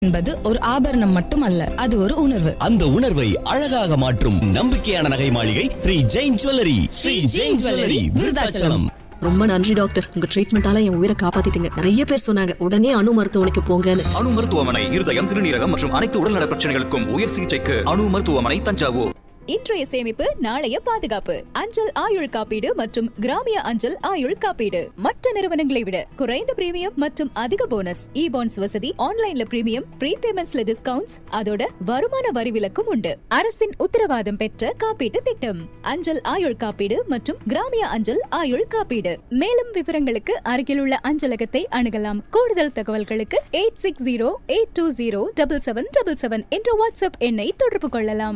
என்பது ஒரு ஆபரணம் மட்டுமல்ல அது ஒரு உணர்வு அந்த உணர்வை அழகாக மாற்றும் நம்பிக்கையான நகை மாளிகை ஸ்ரீ ஜெயின் ஜுவல்லரி ஸ்ரீ ஜெயின் ஜுவல்லரி விருதாச்சலம் ரொம்ப நன்றி டாக்டர் உங்க ட்ரீட்மெண்டால என் உயிரை காப்பாத்திட்டீங்க நிறைய பேர் சொன்னாங்க உடனே அணு மருத்துவமனைக்கு போங்கன்னு அணு மருத்துவமனை இருதயம் சிறுநீரகம் மற்றும் அனைத்து உடல்நல பிரச்சனைகளுக்கும் உயர் சிகிச்சைக்கு அணு மருத்துவமனை தஞ்சாவூர் இன்றைய சேமிப்பு நாளைய பாதுகாப்பு அஞ்சல் ஆயுள் காப்பீடு மற்றும் கிராமிய அஞ்சல் ஆயுள் காப்பீடு மற்ற நிறுவனங்களை விட குறைந்த பிரீமியம் மற்றும் அதிக போனஸ் இ பாண்ட்ஸ் வசதி ஆன்லைன்ல பிரீமியம் ப்ரீபேமெண்ட்ஸ்ல டிஸ்கவுண்ட்ஸ் அதோட வருமான வரி விலக்கும் உண்டு அரசின் உத்தரவாதம் பெற்ற காப்பீட்டு திட்டம் அஞ்சல் ஆயுள் காப்பீடு மற்றும் கிராமிய அஞ்சல் ஆயுள் காப்பீடு மேலும் விவரங்களுக்கு அருகிலுள்ள அஞ்சலகத்தை அணுகலாம் கூடுதல் தகவல்களுக்கு eight six zero eight two zero double seven double seven என்ற வாட்ஸ்அப் எண்ணை தொடர்பு கொள்ளலாம்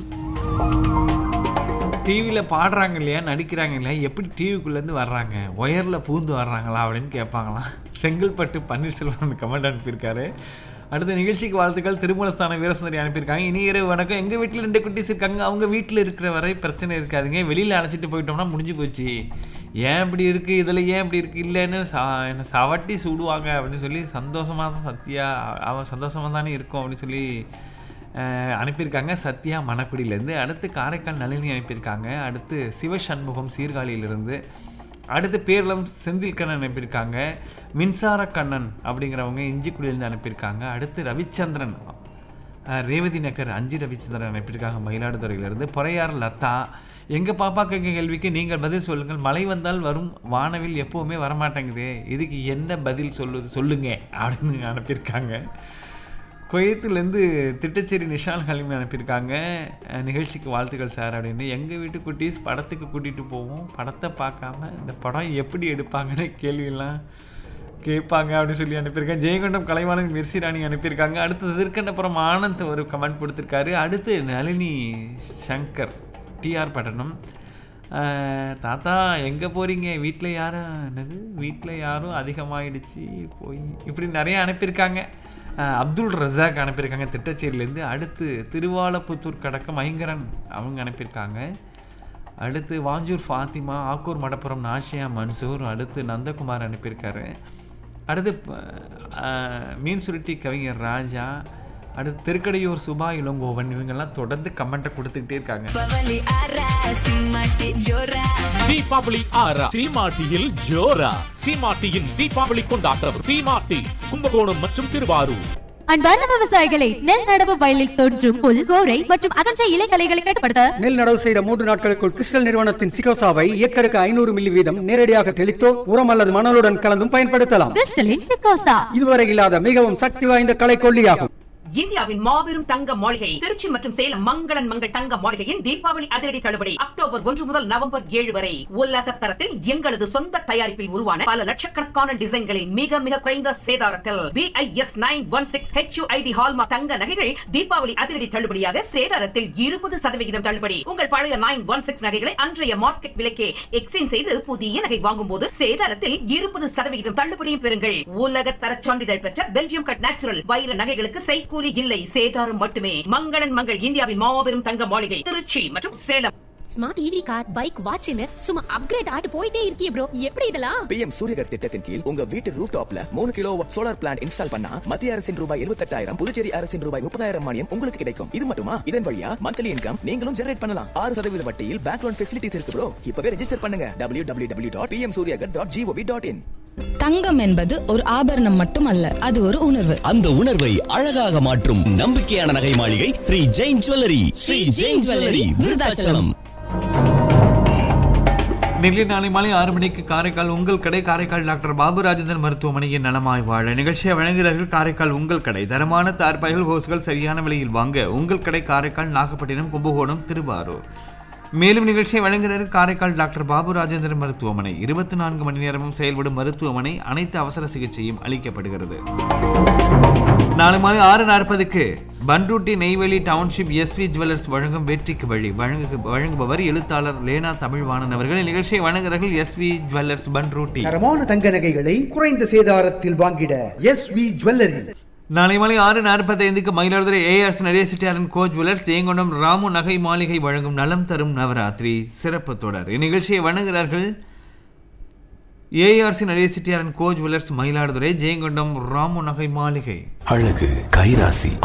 டிவியில் பாடுறாங்க இல்லையா நடிக்கிறாங்க இல்லையா எப்படி டிவிக்குள்ளேருந்து வர்றாங்க ஒயரில் பூந்து வர்றாங்களா அப்படின்னு கேட்பாங்களாம் செங்கல்பட்டு பன்னீர்செல்வம் கமெண்ட் அனுப்பியிருக்காரு அடுத்த நிகழ்ச்சிக்கு வாழ்த்துக்கள் திருமலஸ்தான வீரசுந்தரி அனுப்பியிருக்காங்க இனி இரவு வணக்கம் எங்கள் வீட்டில் ரெண்டு குட்டீஸ் இருக்காங்க அவங்க வீட்டில் இருக்கிற வரை பிரச்சனை இருக்காதுங்க வெளியில் அழைச்சிட்டு போயிட்டோம்னா முடிஞ்சு போச்சு ஏன் இப்படி இருக்குது இதில் ஏன் இப்படி இருக்குது இல்லைன்னு சா என்ன சவட்டி சுடுவாங்க அப்படின்னு சொல்லி சந்தோஷமாக தான் சத்யா அவன் சந்தோஷமாக தானே இருக்கும் அப்படின்னு சொல்லி அஹ் அனுப்பியிருக்காங்க சத்யா மணக்குடியிலேருந்து அடுத்து காரைக்கால் நளினி அனுப்பியிருக்காங்க அடுத்து சிவசண்முகம் சீர்காழியிலிருந்து அடுத்து பேரளம் செந்தில் கண்ணன் அனுப்பியிருக்காங்க மின்சார கண்ணன் அப்படிங்கிறவங்க இஞ்சிக்குடியிலேருந்து அனுப்பியிருக்காங்க அடுத்து ரவிச்சந்திரன் அஹ் ரேவதி நகர் அஞ்சு ரவிச்சந்திரன் அனுப்பியிருக்காங்க மயிலாடுதுறையிலிருந்து பொறையார் லதா எங்கள் பாப்பா கேட்க கேள்விக்கு நீங்கள் பதில் சொல்லுங்கள் மழை வந்தால் வரும் வானவில் எப்போவுமே வரமாட்டேங்குதே இதுக்கு என்ன பதில் சொல்லுது சொல்லுங்க அப்படின்னு அனுப்பியிருக்காங்க குவைத்துலேருந்து திட்டச்சேரி நிஷால் ஹலீம் அனுப்பியிருக்காங்க அஹ் நிகழ்ச்சிக்கு வாழ்த்துக்கள் சார் அப்படின்னு எங்கள் வீட்டு குட்டீஸ் படத்துக்கு கூட்டிகிட்டு போவோம் படத்தை பார்க்காம இந்த படம் எப்படி எடுப்பாங்கன்னு கேள்வியெல்லாம் கேட்பாங்க அப்படின்னு சொல்லி அனுப்பியிருக்கேன் ஜெயங்கொண்டம் கலைவாணன் மிர்சி ராணி அனுப்பியிருக்காங்க அடுத்தது திருக்கண்டபுரம் ஆனந்த் ஒரு கமெண்ட் கொடுத்துருக்காரு அடுத்து நளினி சங்கர் டிஆர் பட்டணம் அஹ், தாத்தா எங்கே போகிறீங்க வீட்டில் யாரும் என்னது வீட்டில் யாரும் அதிகமாகிடுச்சு போய் இப்படி நிறைய அனுப்பியிருக்காங்க அஹ், அப்துல் ரஸாக் அனுப்பியிருக்காங்க திட்டச்சேரியிலேருந்து அடுத்து திருவாலப்புத்தூர் கடக்கம் ஐங்கரன் அவங்க அனுப்பியிருக்காங்க அடுத்து வாஞ்சூர் ஃபாத்திமா ஆக்கூர் மடப்புரம் நாஷியா மன்சூர் அடுத்து நந்தகுமார் அனுப்பியிருக்காரு அடுத்து அஹ், மீன் சுருட்டி கவிஞர் ராஜா அடுத்து திருக்கடையூர் சுபா இளங்கோவன் இவங்கெல்லாம் தொடர்ந்து கமெண்ட்டை கொடுத்துக்கிட்டே இருக்காங்க தீபாவளி ஆறா சீமாட்டியில் ஜோரா சீமாட்டியின் தீபாவளி கொண்டாட்டம் சீமாட்டி கும்பகோணம் மற்றும் திருவாரூர் அன்பார்ந்த விவசாயிகளை நெல் நடவு வயலில் தோன்றும் புல் கோரை மற்றும் அகன்ற இலைகளைகளை கட்டுப்படுத்த நெல் நடவு செய்த மூன்று நாட்களுக்குள் கிறிஸ்டல் நிறுவனத்தின் சிகோசாவை ஏக்கருக்கு ஐநூறு மில்லி வீதம் நேரடியாக தெளித்தோ உரம் அல்லது மணலுடன் கலந்தும் பயன்படுத்தலாம் கிறிஸ்டலின் சிக்கோசா இதுவரை இல்லாத மிகவும் சக்தி வாய்ந்த கலை கொல்லியாகும் இந்தியாவின் மாபெரும் தங்க மாளிகை திருச்சி மற்றும் சேலம் மங்களன் மங்கள் தங்க மாளிகையின் தீபாவளி அதிரடி தள்ளுபடி அக்டோபர் ஒன்று முதல் நவம்பர் ஏழு வரை உலக தரத்தில் எங்களது சொந்த தயாரிப்பில் உருவான பல லட்சக்கணக்கான டிசைன்களில் மிக மிக குறைந்த சேதாரத்தில் BIS nine one six HUID hallmark தங்க நகைகள் தீபாவளி அதிரடி தள்ளுபடியாக சேதாரத்தில் இருபது சதவிகிதம் தள்ளுபடி உங்கள் பழைய நைன் ஒன் சிக்ஸ் நகைகளை அன்றைய மார்க்கெட் விலைக்கே எக்ஸ்சேஞ்ச் செய்து புதிய நகை வாங்கும் போது சேதாரத்தில் இருபது சதவிகிதம் தள்ளுபடியும் பெறுங்கள் உலக தர சான்றிதழ் பெற்ற பெல்ஜியம் கட் நேச்சுரல் வைர நகைகளுக்கு செய்கூலி இல்லை சேதாரம் மட்டுமே மங்களன் மங்கள் இந்தியாவின் மாபெரும் தங்க மாளிகை திருச்சி மற்றும் Salem smart TV car bike வாட்ச்னு சும்மா அப்கிரேட் ஆட்டு போயிட்டே இருக்கீ ப்ரோ எப்படி இதெல்லாம் பிஎம் சூரியகர் திட்டத்தின் கீழ் உங்க வீட்டு ரூஃப் டாப்ல மூணு கிலோ சோலார் பிளான்ட் இன்ஸ்டால் பண்ணா மத்திய அரசின் ரூபாய் இருபத்தெட்டாயிரம் புதுச்சேரி அரசின் ரூபாய் முப்பதாயிரம் மானியம் உங்களுக்கு கிடைக்கும் இது மட்டுமா இதன் வழியா மந்த்லி இன்கம் நீங்களும் ஜெனரேட் பண்ணலாம் ஆறு சதவீத வட்டியில் பேங்க் லோன் ஃபெசிலிட்டிஸ் இருக்கு ப்ரோ இப்பவே ரெஜிஸ்டர் பண்ணுங்க W W W dot PM Suryaghar dot G O V dot in தங்கம் என்பது ஒரு ஆபரணம் மட்டுமல்ல அது ஒரு உணர்வு அந்த உணர்வை அழகாக மாற்றும் நம்பிக்கையான நகை மாளிகை ஸ்ரீ ஜெயின் ஜுவல்லரி ஸ்ரீ ஜெயின் ஜுவல்லரி விருதாச்சலம் நெல்லை நாளை மாலை ஆறு மணிக்கு காரைக்கால் உங்கள் கடை காரைக்கால் டாக்டர் பாபு ராஜேந்திரன் மருத்துவமனையின் நலமாய் வாழ நிகழ்ச்சியை வழங்குகிறார்கள் காரைக்கால் உங்கள் கடை தரமான தார்பாய்கள் ஹோஸ்கள் சரியான விலையில் வாங்க உங்கள் கடை காரைக்கால் நாகப்பட்டினம் கும்பகோணம் திருவாரூர் மேலும் நிகழ்ச்சியை வழங்குகிறார்கள் காரைக்கால் டாக்டர் பாபு ராஜேந்திரன் மருத்துவமனை இருபத்தி நான்கு மணி நேரமும் செயல்படும் மருத்துவமனை அனைத்து அவசர சிகிச்சையும் அளிக்கப்படுகிறது நாளை மாலை ஆறு நாற்பதுக்கு Panruti Neyveli township S V jewellers வழங்கும் வெற்றிக்கு வழி வழங்கு வழங்குபவர் எழுத்தாளர் லேனா தமிழ்வாணன் அவர்கள் நிகழ்ச்சியை வழங்குகிறார்கள் எஸ்வி ஜுவல்லர்ஸ் பன்ருட்டி தரமான தங்க நகைகளை குறைந்த சேதாரத்தில் வாங்கிட எஸ் வி ஜுவல்லரி நாளை மாலை ஆறு நாற்பத்தைந்துக்கு மயிலாடுதுறை ஏஆர்ஸ் நடே சிட்டியாரன் கோ ஜுவல்லர்ஸ் ஜெயங்கொண்டம் ராமு நகை மாளிகை வழங்கும் நலம் தரும் நவராத்திரி சிறப்பு தொடர் இந்நிகழ்ச்சியை வழங்குகிறார்கள் ஏஆர்சி நடேச செட்டியாரன் கோ ஜுவல்லர்ஸ் மயிலாடுதுறை ஜெயங்கொண்டம் ராமு நகை மாளிகை அழகு கைராசி